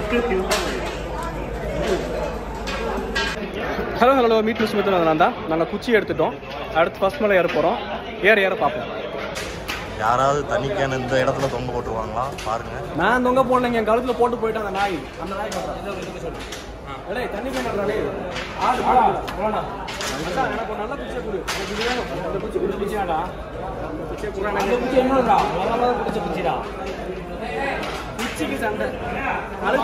hello hello meet miss Mithu நான் தான் நாங்கள் குச்சி எடுத்துட்டோம் அடுத்து ஃபர்ஸ்ட் மலை ஏற போகிறோம் ஏற ஏற பார்ப்போம் யாராவது தண்ணி கேன் இந்த இடத்துல தொங்க போட்டுருவாங்களா பாருங்க நான் தொங்க போடலைங்க என் கழுத்தில் போட்டு போயிட்டேன் அந்த நாய் அந்த நாய் டேய் தண்ணி கேட்டாலே ஆடு போடா மச்சான், எனக்கு ஒரு நல்ல குச்சியை கொடு எனக்கு இது வேணும் அந்த குச்சி குச்சி குச்சியாடா குச்சியை கூட அந்த குச்சி என்னடா முதல்ல குடிச்ச குச்சிடா குச்சிக்கு சண்டை அழு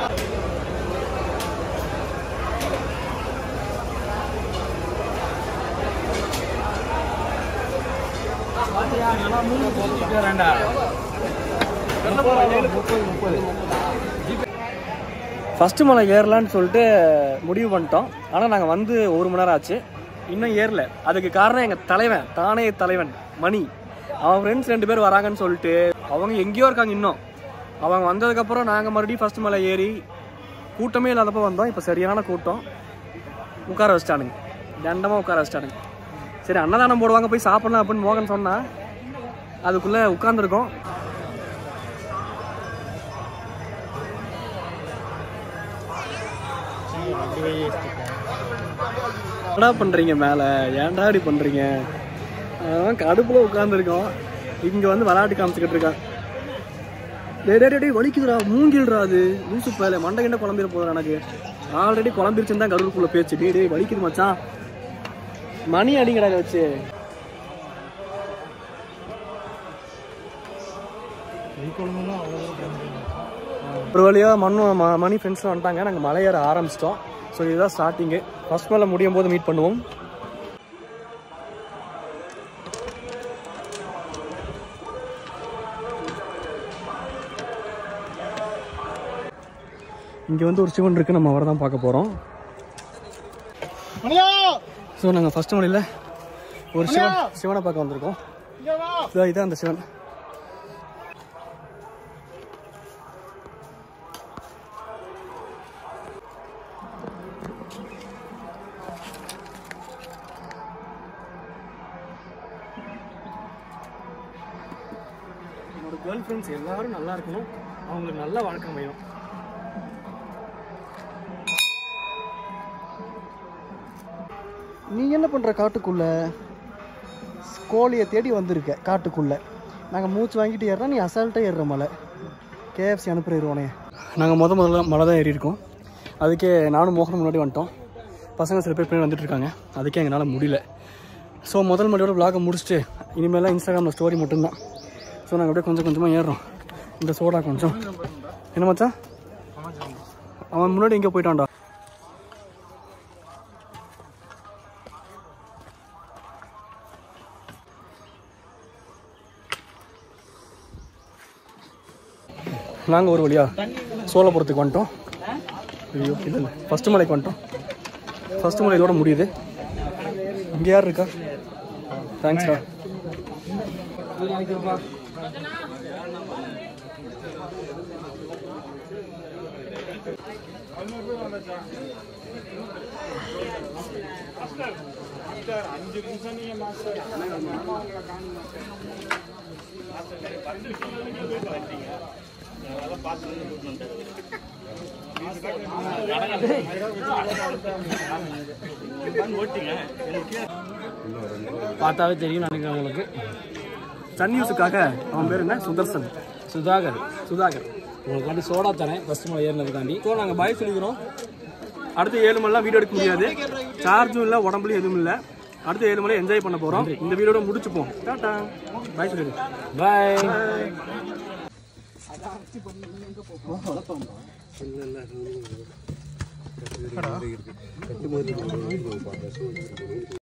ஃபஸ்ட்டு மலை ஏறலான்னு சொல்லிட்டு முடிவு பண்ணிட்டோம் ஆனால் நாங்கள் வந்து ஒரு மணி நேரம் ஆச்சு இன்னும் ஏறல அதுக்கு காரணம் எங்கள் தலைவன் தானே தலைவன் மணி அவன் ஃப்ரெண்ட்ஸ் ரெண்டு பேர் வராங்கன்னு சொல்லிட்டு அவங்க எங்கேயோ இருக்காங்க இன்னும் அவங்க வந்ததுக்கப்புறம் நாங்கள் மறுபடியும் ஃபஸ்ட் மலை ஏறி கூட்டமே இல்லாதப்போ வந்தோம் இப்போ சரியான கூட்டம் உட்கார வச்சிட்டானுங்க தண்டமாக உட்கார வச்சிட்டானுங்க சரி அன்னதானம் போடுவாங்க போய் சாப்பிடலாம் அப்படின்னு மோகன் சொன்னா அதுக்குள்ளே உட்காந்துருக்கோம் என்னடா பண்றீங்க மேல ஏன்டா இப்படி பண்றீங்க அவன் கடுப்புல உட்காந்துருக்கோம் இங்க வந்து விளையாட்டு காமிச்சுக்கிட்டு இருக்கான் டேய் டேய், டேய் டேய் வலிக்குதுடா மூங்கில்டா அது லூசு பேல மண்டை கிண்ட குழம்பிட போதும் எனக்கு ஆல்ரெடி குழம்பிருச்சுன்னு தான் கருவுக்குள்ள பேச்சு டேய் டேய் வலிக்குது மச்சான் மணி அடிங்கடா இதை வச்சு ஒரு வழியா மண்ணு ம- மணி ஃப்ரெண்ட்ஸ்லாம் வந்துட்டாங்க நாங்கள் மலையேற ஆரம்பிச்சிட்டோம் ஸோ இதுதான் ஸ்டார்டிங்கு ஃபர்ஸ்ட் மேலே முடியும் போது மீட் பண்ணுவோம் இங்கே வந்து ஒரு சிவன் இருக்கு நம்ம அவரை தான் பார்க்க போகிறோம் ஸோ நாங்கள் ஃபர்ஸ்ட் மலையில் ஒரு சிவன் சிவனை பார்க்க வந்திருக்கோம் இதோ இதான் அந்த சிவன் என்னோட கேர்ள் ஃப்ரெண்ட்ஸ் எல்லாரும் நல்லா இருக்கணும் அவங்களுக்கு நல்ல வாழ்க்கை அமையும் நீ என்ன பண்ற காட்டுக்குள்ள கோழியை தேடி வந்திருக்க காட்டுக்குள்ள நாங்கள் மூச்சு வாங்கிட்டு ஏறோம் நீ அசால்ட்டாக ஏறுற மலை கேஎஃப்சி அனுப்புறோனே நாங்கள் முத முதல்ல மலை தான் ஏறி இருக்கோம் அதுக்கே நானும் மோகனம் முன்னாடி வந்துட்டோம் பசங்க சில பேர் பின்னாடி வந்துட்டு இருக்காங்க அதுக்கே எங்களால் முடியல ஸோ முதல் மலையோட vlog-அ முடிச்சுட்டு இனிமேலாம் இன்ஸ்டாகிராமில் ஸ்டோரி மட்டும்தான் ஸோ நாங்கள் அப்படியே கொஞ்சம் கொஞ்சமாக ஏறுறோம் இந்த சோடா கொஞ்சம் என்ன மச்சான் அவன் முன்னாடி எங்கேயோ போயிட்டான்டா நாங்கள் ஒரு வழியா சோழபுரத்துக்கு வந்துட்டோம் ஐயோ இல்லை இல்லை ஃபஸ்ட்டு மலைக்கு வந்துட்டோம் ஃபஸ்ட்டு மலை இதோட முடியுது இங்கே யார் இருக்கா தேங்க்ஸ்டா பார்த்தாவே தெரியும் நினைக்கிறேன் உங்களுக்கு சன் நியூஸுக்காக அவன் பேர் என்ன சுதர்சன் சுதாகர் சுதாகர் உங்களுக்காண்டி சோடா தரேன் ஃபர்ஸ்ட் மலை ஏறினதுக்காண்டி ஸோ நாங்கள் பாய் சொல்லிக்கிறோம் அடுத்த ஏழு மணிலாம் வீடியோ எடுக்க முடியாது சார்ஜும் இல்லை உடம்புலையும் எதுவும் இல்லை அடுத்த ஏழு மணி என்ஜாய் பண்ண போகிறோம் இந்த வீடியோட முடிச்சுப்போம் டாட்டா பாய் சொல்லிடு பாய்